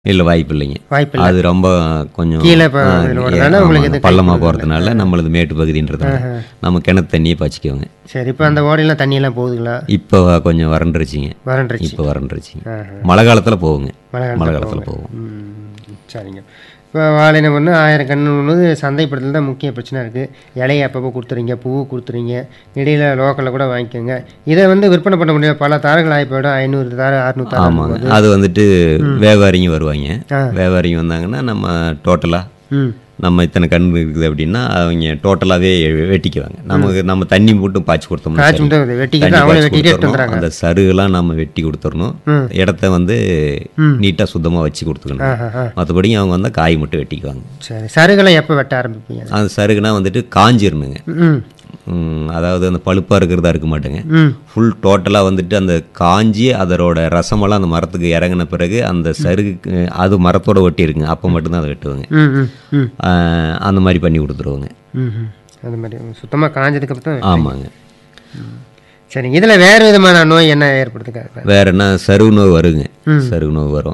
இல்லை வாய்ப்பு இல்லைங்க வாய்ப்பில்லை அது ரொம்ப கொஞ்சம் கீழே இப்போ ஆ, இதில் ஏ- வரதுனால உங்களுக்கு ஆமாங்க, இது பள்ளமா போகிறதுனால நம்மளது மேட்டு பகுதின்றதுனால நம்ம கிணத்து தண்ணியை பாய்ச்சிக்குவோங்க சரி இப்போ அந்த ஓடையெல்லாம் தண்ணியெல்லாம் போகுதுங்களா இப்போ கொஞ்சம் வறண்டுருச்சுங்க வறண்டுருச்சு இப்போ வறண்டுருச்சுங்க ஆஹா. மழை காலத்தில் போகுங்க மழை மழை காலத்தில் போகும் ம், சரிங்க இப்போ வாழை என்ன பண்ணு ஆயிரம் கண்ணுன்னு சந்தைப்படுத்தல் தான் முக்கிய பிரச்சனை இருக்குது இலையை அப்பப்போ கொடுத்துறீங்க பூ கொடுத்துறீங்க இடையில லோக்கலில் கூட வாங்கிக்கோங்க இதை வந்து விற்பனை பண்ண முடியாது பல தாரங்கள் ஆகி போயிடும் ஐநூறு தார அறுநூறு தாரம் ஆமாங்க அது வந்துட்டு வியாபாரிங்க வருவாங்க ஆ. வியாபாரிங்க வந்தாங்கன்னா நம்ம டோட்டலாக ம் நம்ம இத்தனை கண் இருக்குது அப்படின்னா அவங்க டோட்டலாகவே வெட்டிக்குவாங்க நமக்கு நம்ம தண்ணி மட்டும் பாய்ச்சி கொடுத்தோம்னா காய்ச்சி சரி. மட்டும் வெட்டிக்கிட்டு தண்ணி அவங்களே பாய்ச்சி வெட்டிட்டு எடுத்து கொடுத்துறணும். வந்துடுறாங்க அந்த சருகெல்லாம் நம்ம வெட்டி கொடுத்துடணும் ம். இடத்த வந்து ம். நீட்டாக சுத்தமாக வச்சு கொடுத்துக்கணும் ஆஹா ஆ. மற்றபடி அவங்க வந்து காய் மட்டும் வெட்டிக்குவாங்க சரி சருகளை எப்போ வெட்ட ஆரம்பிப்பீங்க அந்த சருகுனா வந்துட்டு காஞ்சிரணுங்க ம் ம், அதாவது அந்த பழுப்பாக இருக்கிறதா இருக்க மாட்டேங்க ம் ஃபுல் டோட்டலாக வந்துட்டு அந்த காஞ்சி அதோட ரசமெல்லாம் அந்த மரத்துக்கு இறங்கின பிறகு அந்த சருகுக்கு அது மரத்தோட ஒட்டி இருக்குங்க அப்போ மட்டும்தான் அதை வெட்டுவாங்க ம் ம் ம் ஆஹ், அந்த மாதிரி பண்ணி கொடுத்துருவோங்க ம் ம் அந்த மாதிரி சுத்தமாக காஞ்சதுக்கு அப்புறம் ஆமாங்க சரி இதில் வேறு விதமான நோய் என்ன ஏற்படுத்துக்காது வேற என்ன சருகு நோய் வருங்க சருகு நோய் வரும்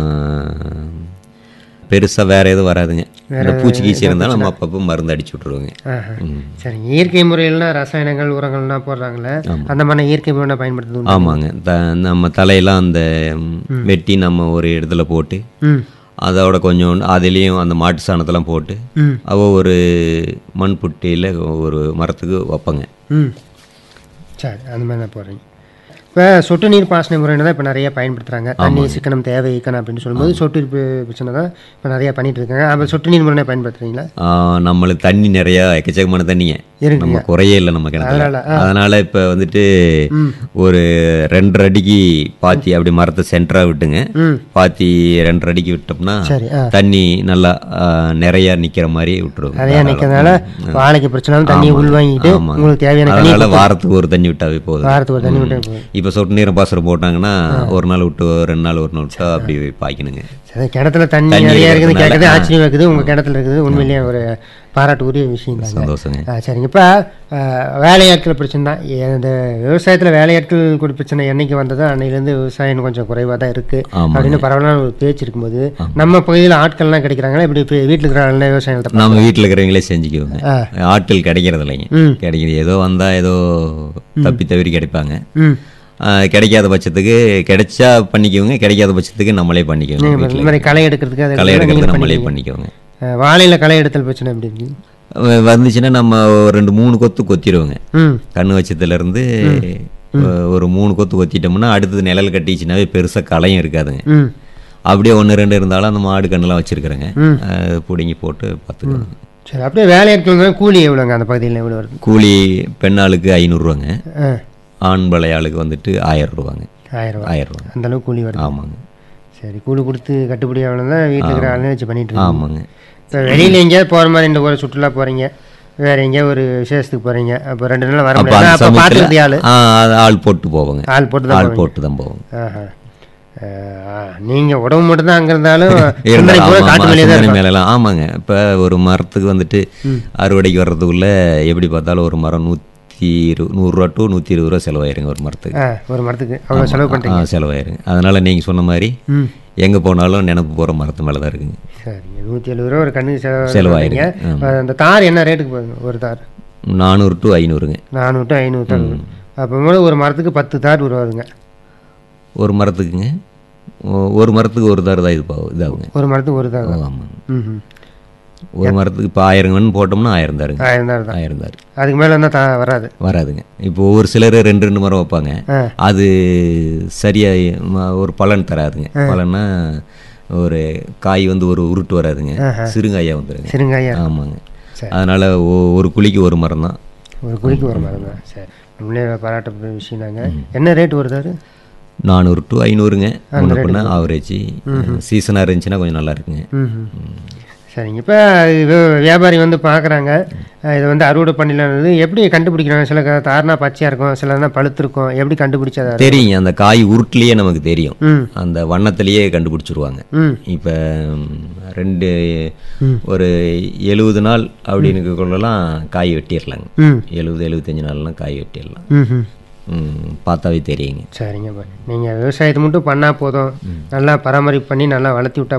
பெருசாக வேற எதுவும் வராதுங்க இந்த பூச்சி கீச்சி இருந்தாலும் நம்ம அப்பப்போ மருந்து அடிச்சு விட்ருவோங்க ஆஹா. சரி இயற்கை முறையிலாம் ரசாயனங்கள் உரங்கள்லாம் போடுறாங்களே அந்த மாதிரி இயற்கை முறை பயன்படுத்துது உண்டா? ஆமாங்க த நம்ம தலையெல்லாம் அந்த ம், வெட்டி நம்ம ஒரு இடத்துல போட்டு ம் அதோட கொஞ்சம் அதுலேயும் அந்த மாட்டு சாணத்தெல்லாம் போட்டு ம் அவ ஒரு மண் புட்டியில் ஒரு மரத்துக்கு வைப்பங்க ம் சரி அந்த மாதிரி தான் போடுறீங்க இப்போ சொட்டு நீர் பாசன முறைன்னு தான் இப்போ நிறைய பயன்படுத்துகிறாங்க தண்ணி சிக்கனம் தேவை இக்கணும் அப்படின்னு சொல்லும்போது சொட்டு நீர் பி- பிரச்சனை தான் இப்போ நிறைய பண்ணிட்டு இருக்காங்க அப்போ சொட்டு நீர் முறை பயன்படுத்துறீங்களா ஆஹ், நம்மளுக்கு தண்ணி நிறையா எக்கச்சக்கமான தண்ணிங்க இருக்குங்க நம்ம குறையே இல்லை நம்ம கிணத்துல அதனால, அதனால இப்போ வந்துட்டு ஒரு ரெண்டரை அடிக்கு பாத்தி அப்படி மரத்தை சென்டராக விட்டுங்க ம் பாத்தி ரெண்டரை அடிக்கு விட்டோம்னா சரி ஆ தண்ணி நல்லா ஆஹ், நிறைய நிக்கிற மாதிரி விட்டுருவோங்க நிறையா நிற்கிறதுனால வாழைக்கு பிரச்சனை தண்ணியை உள்வாங்கிட்டு ஆமாங்க. உங்களுக்கு தேவையான தண்ணி அதனால வாரத்துக்கு ஒரு தண்ணி விட்டாவே போதும் வாரத்துக்கு ஒரு தண்ணி விட்டு போதும். இப்போ சொட்டு நீரம் பாசனம் போட்டாங்கன்னா ஒரு நாள் விட்டு ரெண்டு நாள் ஒரு நாள் விட்டா அப்படி பாய்க்கணுங்க சரி கிணத்துல தண்ணி தண்ணி நிறைய இருக்குது இருக்கிறதுனால, கேட்குறது ஆச்சரியமா இருக்குது உங்கள் கிணத்துல இருக்குது உண்மையிலேயே ஒரு பாராட்டுக்குரிய விஷயம் தாங்க சந்தோஷங்க ஆ சரிங்க இப்போ வேலையாட்கள் பிரச்சனை தான் இந்த விவசாயத்தில் வேலையாட்கள் கூட பிரச்சனை என்னைக்கு வந்ததோ அன்னையிலேருந்து விவசாயம் கொஞ்சம் குறைவாக தான் இருக்குது ஆமாங்க. அப்படின்னு பரவலான ஒரு பேச்சு இருக்கும்போது நம்ம பகுதியில் ஆட்கள்லாம் கிடைக்கிறாங்களா இப்படி இப்போ வீட்டில் இருக்கிற விவசாயம் நம்ம வீட்டில் இருக்கிறவங்களே செஞ்சுக்குவோங்க ஆ. ஆட்கள் கிடைக்கிறது இல்லைங்க ம் கிடைக்கிறது ஏதோ வந்தால் ஏதோ தப்பி தவிரி கிடைப்பாங்க ம் ஆ, கிடைக்காத பட்சத்துக்கு கிடைச்சா பண்ணிக்குவோங்க கிடைக்காத பட்சத்துக்கு நம்மளே பண்ணிக்குவோங்க இந்த வீட்டில் மாதிரி களை எடுக்கிறதுக்கு அது களை எடுக்கிறது நீங்க நம்மளே பண்ணிக்கிறீங்க. பண்ணிக்குவோங்க ஆ, வாழையில களை எடுத்தல் பிரச்சனை எப்படி இருக்கு வ- வந்துச்சுன்னா நம்ம ஒரு ரெண்டு மூணு கொத்து கொத்திடுவோங்க ம் கண்ணு வச்சதுலேருந்து ஒரு மூணு கொத்து கொத்திட்டோம்னா அடுத்தது நிழல் கட்டிச்சுனாவே பெருசாக களையும் இருக்காதுங்க ம் அப்படியே ஒன்று ரெண்டு இருந்தாலும் அந்த மாடு கண்ணெல்லாம் வச்சுருக்குறேங்க ம். பிடுங்கி போட்டு பார்த்துக்கோங்க சரி அப்படியே வேலையாட்கள் வந்து கூலி எவ்வளோங்க அந்த பகுதியில் எவ்வளோ வருது கூலி பெண் ஆளுக்கு ஐநூறுரூவாங்க ஆ ஆண் பழைய ஆளுக்கு வந்துட்டு ஆயிரம் ரூபாங்க ஆயிரம் ரூபா ஆயிரம் ரூபாங்க அந்த அளவுக்கு கூலி வருது ஆமாங்க சரி கூலி கொடுத்து கட்டுப்படி ஆகணும் தான் வீட்டில் இருக்கிற ஆளுங்க வச்சு பண்ணிட்டு இருக்கோம் ஆமாங்க இப்போ வெளியில் எங்கேயாவது போகிற மாதிரி இந்த ஒரு சுற்றுலா போகிறீங்க வேற எங்கேயாவது ஒரு விசேஷத்துக்கு போகிறீங்க அப்போ ரெண்டு நாள் வர அப்போ முடியாது அந்த அப்போ பார்த்துக்கிறது ஆள் சமயத்தில் ஆ அது ஆள் போட்டு போவோங்க ஆள் போட்டு தான் ஆள் போட்டு தான் போவோங்க ஆஹா நீங்கள் உடம்பு மட்டும் தான் அங்கே இருந்தாலும் சிந்தனை இருந்தாலும் பூரா ஆமா, காட்டு ஆமா, வெளியே தான் சிந்தனை இருக்கும் மேலெல்லாம் ஆமாங்க இப்போ ஒரு மரத்துக்கு வந்துட்டு அறுவடைக்கு வர்றதுக்குள்ள எப்படி பார்த்தாலும் ஒரு மரம் நூற்றி இரு நூறுரூவா டு நூற்றி இருபது ரூபா செலவாயிருங்க ஒரு மரத்துக்கு ஆ ஒரு மரத்துக்கு அவ்வளோ செலவு பண்ணுறீங்க ஆ செலவாயிருங்க அதனால நீங்கள் சொன்ன மாதிரி ம் எங்கே போனாலும் நினப்பு போகிற மரத்து மேலே தான் இருக்குங்க சரிங்க நூற்றி எழுபது ரூபா ஒரு கண்ணுக்கு செலவு செலவாயிருங்க. பண்ணுறீங்க. அந்த தார் என்ன ரேட்டுக்கு போகுது ஒரு தார் நானூறு டு ஐநூறுங்க நானூறு டு ஐநூறு தார் அப்போ ஒரு மரத்துக்கு பத்து தார் உருவாதுங்க ஒரு மரத்துக்குங்க ஒ- ஒரு மரத்துக்கு ஒரு தார் தான் இது பாவு இதாகுங்க ஒரு மரத்துக்கு ஒரு தார் தான் ஆமாங்க ம் ம் ஒரு மரத்துக்கு இப்போ ஆயிரம் கன்று போட்டோம்னா ஆயிரம் தாருங்க ஆயிரம் தார் தான் ஆயிரம் தாரு அதுக்கு மேலே இருந்தால் தா வராது வராதுங்க இப்போ ஒரு சிலர் ரெண்டு ரெண்டு மரம் வைப்பாங்க ஆ அது சரியாக ம- ஒரு பலன் தராதுங்க பலன்னா ஒரு காய் வந்து ஒரு உருட்டு வராதுங்க சிறுங்காயாக வந்துடுங்க சரிங்கய்யா ஆமாங்க சரி. அதனால் ஒரு குழிக்கு ஒரு மரம் தான் ஒரு குழிக்கு ஒரு மரம் தான் சரி நம்மளே பாராட்ட விஷயம் தாங்க என்ன ரேட் வருதாரு நானூறு டு ஐநூறுங்க ஒன்று பண்ண ஆவரேஜ் சீசனாக இருந்துச்சுன்னா கொஞ்சம் நல்லா இருக்குங்க ம் சரிங்க இப்போ வியாபாரி வந்து பார்க்குறாங்க இதை வந்து அறுவடை பண்ணிடலான்னு எப்படி கண்டுபிடிக்கிறாங்க சில க- தார்னா பச்சையாக இருக்கும் சிலனா பழுத்திருக்கும் எப்படி கண்டுபிடிச்சதா தெரியுங்க அந்த காய் உருட்டுலேயே நமக்கு தெரியும் ம் அந்த வண்ணத்திலேயே கண்டுபிடிச்சிருவாங்க ம் இப்போ ரெண்டு ஒரு எழுபது நாள் அப்படின்னு கொள்ளலாம் காய் வெட்டிடலாங்க ம் எழுபது எழுபத்தஞ்சு நாள்லாம் காய் வெட்டிடலாம் ம் ம் ம், பார்த்தாவே தெரியுங்க சரிங்க நீங்கள் விவசாயத்தை மட்டும் பண்ணால் போதும் நல்லா பராமரிப்பு பண்ணி நல்லா வளர்த்தி விட்டா